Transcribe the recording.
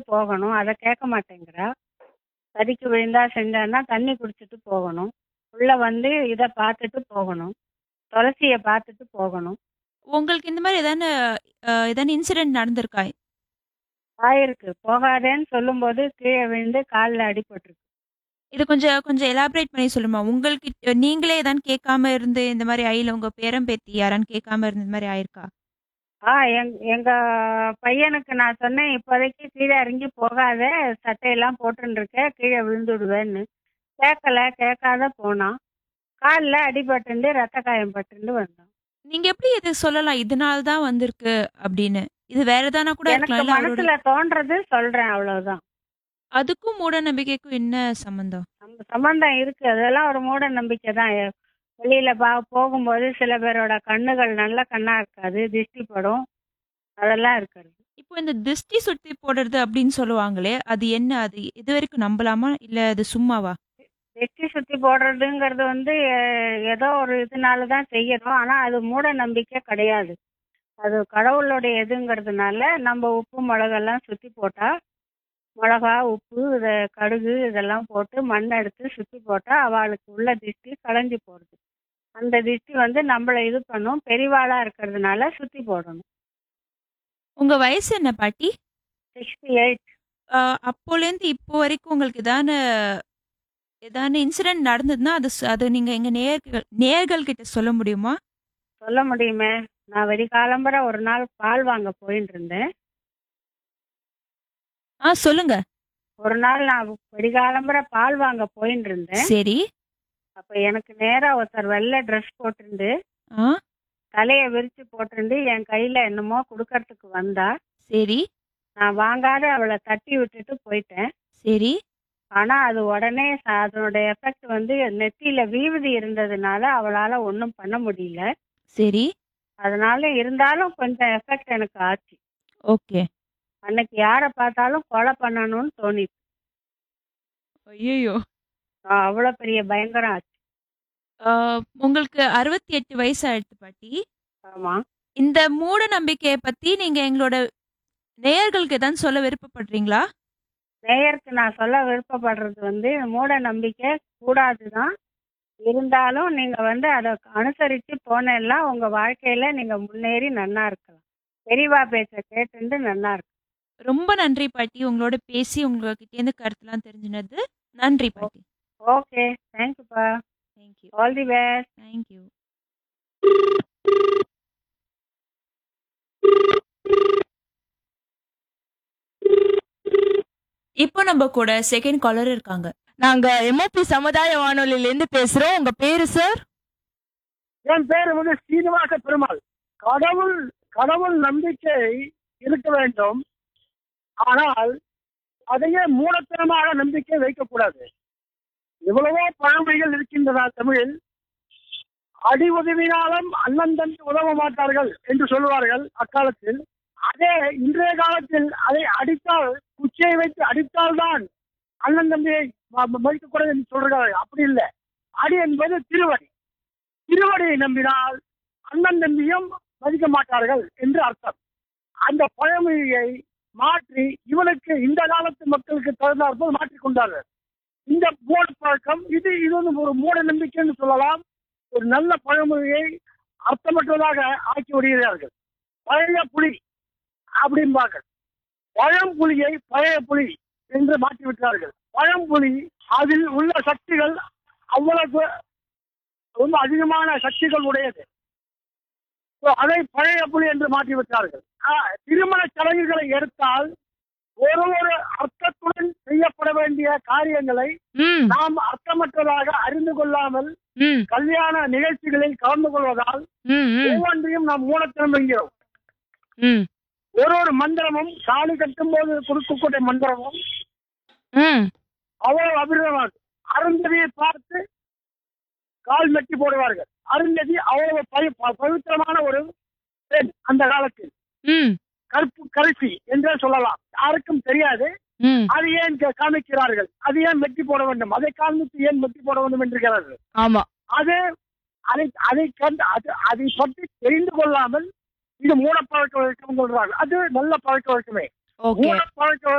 போகணும் அதை கேட்க மாட்டேங்கிறா தடிக்கு விழுந்தா செஞ்சான்னா தண்ணி குடிச்சிட்டு போகணும் உள்ள வந்து இதை பார்த்துட்டு போகணும் துளசியை பார்த்துட்டு போகணும் உங்களுக்கு இந்த மாதிரி ஏதான ஏதான இன்சிடென்ட் நடந்திருக்கா ஆயிருக்கு போகாதேன்னு சொல்லும்போது கீழே விழுந்து காலில் அடிபட்டிருக்கு இது கொஞ்சம் கொஞ்சம் எலாபரேட் பண்ணி சொல்லுமா உங்களுக்கு நீங்களே ஏதாவது கேட்காம இருந்து இந்த மாதிரி ஆயில உங்க பேரம் பேத்தி யாரான்னு கேட்காம இருந்து இந்த மாதிரி ஆயிருக்கா ஆ எங் எங்க பையனுக்கு நான் சொன்னேன் இப்போதைக்கு கீழே இறங்கி போகாத சட்டையெல்லாம் போட்டுன்னு இருக்க கீழே விழுந்துடுவேன்னு கேட்கல கேட்காத போனான் காலில் அடிபட்டுண்டு ரத்த காயம் பட்டுண்டு வந்தான் நீங்க எப்படி இது சொல்லலாம் இதனால தான் வந்திருக்கு அப்படின்னு இது வேற எதானா கூட எனக்கு இருக்கலாம் இல்ல அவரோட மனசுல தோன்றது சொல்றேன் அவ்வளவுதான் அதுக்கும் மூட நம்பிக்கைக்கும் என்ன சம்பந்தம் நம்ம சம்பந்தம் இருக்கு அதெல்லாம் ஒரு மூட நம்பிக்கை தான் எ- வெளியில பா போகும்போது சில பேரோட கண்ணுகள் நல்ல கண்ணா இருக்காது திருஷ்டி படும் அதெல்லாம் இருக்கிறது இப்போ இந்த திருஷ்டி சுத்தி போடுறது அப்படின்னு சொல்லுவாங்களே அது என்ன அது இது வரைக்கும் நம்பலாமா இல்ல அது சும்மாவா திருஷ்டி சுத்தி போடுறதுங்கிறது வந்து எ- ஏதோ ஒரு இதனால தான் செய்யறோம் ஆனா அது மூட நம்பிக்கை கிடையாது அது கடவுளுடைய இதுங்கிறதுனால நம்ம உப்பு மிளகெல்லாம் சுத்தி போட்டா மிளகா உப்பு இத கடுகு இதெல்லாம் போட்டு மண் எடுத்து சுத்தி போட்டா அவளுக்கு உள்ள திருஷ்டி களைஞ்சு போறது அந்த திருஷ்டி வந்து நம்மளை இது பண்ணும் பெரிவாளா இருக்கிறதுனால சுத்தி போடணும் உங்க வயசு என்ன பாட்டி சிக்ஸ்டி எயிட் ஆஹ் அப்போலேருந்து இப்போ வரைக்கும் உங்களுக்கு ஏதான ஏதான இன்சிடென்ட் நடந்ததுன்னா அது ச- அது நீங்க எங்க நேயர்கள் நேயர்கள் கிட்ட சொல்ல முடியுமா சொல்ல முடியுமே நான் வெடிகாலம்பர ஒரு நாள் பால் வாங்க போயிட்டு இருந்தேன் ஆ சொல்லுங்க ஒரு நாள் நான் வெடிகாலம்பர பால் வாங்க போயிட்டு இருந்தேன் சரி அப்ப எனக்கு நேரா ஒருத்தர் வெள்ளை ட்ரெஸ் போட்டிருந்து ஆ தலைய விரிச்சு போட்டிருந்து என் கையில என்னமோ கொடுக்கறதுக்கு வந்தா சரி நான் வாங்காத அவளை தட்டி விட்டுட்டு போயிட்டேன் சரி ஆனா அது உடனே ச- அதனோட எஃபெக்ட் வந்து நெத்தியில வீவுதி இருந்ததுனால அவளால ஒன்றும் பண்ண முடியல சரி அதனால இருந்தாலும் கொஞ்சம் எஃபெக்ட் எனக்கு ஆச்சு ஓகே அன்னைக்கு யாரை பார்த்தாலும் கொலை பண்ணணும்னு தோணிச்சு ஐயோ அவ்வளோ பெரிய பயங்கரம் ஆச்சு உங்களுக்கு அறுபத்தி எட்டு வயசு ஆயிடுச்சு பாட்டி ஆமா இந்த மூட நம்பிக்கையை பத்தி நீங்க எங்களோட நேயர்களுக்கு ஏதாவது சொல்ல விருப்பப்படுறீங்களா நேயருக்கு நான் சொல்ல விருப்பப்படுறது வந்து மூட நம்பிக்கை கூடாதுதான் இருந்தாலும் நீங்க வந்து அதை அனுசரிச்சு போனெல்லாம் உங்க வாழ்க்கையில நீங்க முன்னேறி நன்னா இருக்கலாம் பெரியவா பேச்ச கேட்டுண்டு நன்னா இருக்கலாம் ரொம்ப நன்றி பாட்டி உங்களோட பேசி உங்ககிட்ட இருந்து கருத்துலாம் தெரிஞ்சுனது நன்றி பாட்டி ஓகே தேங்க்யூப்பா thank you all the best thank you இப்போ நம்ம கூட செகண்ட் காலர் இருக்காங்க நாங்க எம்ஓபி சமுதாய வானொலியில இருந்து பேசுறோம் உங்க பேரு சார் என் பேர் வந்து சீனிவாச பெருமாள் கடவுள் கடவுள் நம்பிக்கை இருக்க வேண்டும் ஆனால் அதையே மூடத்தனமாக நம்பிக்கை வைக்கக்கூடாது எவ்வளவோ பழமொழிகள் இருக்கின்றன தமிழில் அடி உதவினாலும் அண்ணன் தம்பி உதவ மாட்டார்கள் என்று சொல்லுவார்கள் அக்காலத்தில் அதே இன்றைய காலத்தில் அதை அடித்தால் குச்சியை வைத்து அடித்தால்தான் அண்ணன் தம்பியை ம- ம- மதிக்கக்கூடாது என்று சொல்றார்கள் அப்படி இல்லை அடி என்பது திருவடி திருவடியை நம்பினால் அண்ணன் தம்பியும் மதிக்க மாட்டார்கள் என்று அர்த்தம் அந்த பழமொழியை மாற்றி இவனுக்கு இந்த காலத்து மக்களுக்கு தகுந்தாற்போல் மாற்றிக் கொண்டார்கள் இந்த மூட பழக்கம் இது இது வந்து ஒரு மூட நம்பிக்கைன்னு சொல்லலாம் ஒரு நல்ல பழமொழியை அர்த்தமற்றதாக ஆக்கி விடுகிறார்கள் பழைய புலி அப்படிம்பார்கள் பழம்புலியை பழைய புலி என்று மாற்றி விட்டார்கள் பழம்புலி அதில் உள்ள சக்திகள் அவ்வளவு ரொம்ப அதிகமான சக்திகள் உடையது So, அதை பழைய புலி என்று மாற்றி விட்டார்கள் ஆஹ், திருமண சடங்குகளை எடுத்தால் ஒரு ஒரு அர்த்தத்துடன் செய்யப்பட வேண்டிய காரியங்களை ம் நாம் அர்த்தமற்றதாக அறிந்து கொள்ளாமல் ம் கல்யாண நிகழ்ச்சிகளில் கலந்து கொள்வதால் ம் ம் ஒவ்வொன்றையும் நாம் மூலத்தினம் என்கிறோம் ம் ஒரு ஒரு மந்திரமும் தாலி கட்டும் போது கொடுக்கக்கூடிய மந்திரமும் ம் அவ்வளவு அபிரதமானது அருந்ததியை பார்த்து கால் மெட்டி போடுவார்கள் அருந்ததி அவ்வளவு பவி- ப- பவித்திரமான ஒரு பெண் அந்த காலத்தில் ம் கருப்பு கல்வி என்றே சொல்லலாம் யாருக்கும் தெரியாது ம் அது ஏன் கா- காமிக்கிறார்கள் அது ஏன் மெட்டி போட வேண்டும் அதை காண்பித்து ஏன் மெட்டி போட வேண்டும் என்கிறார்கள் ஆமா அது அதை அதை கண்டு அது அதை பற்றி தெரிந்து கொள்ளாமல் இது மூட பழக்க வழக்கம் சொல்றார்கள் அது நல்ல பழக்க வழக்கமே ஓகே மூட பழக்க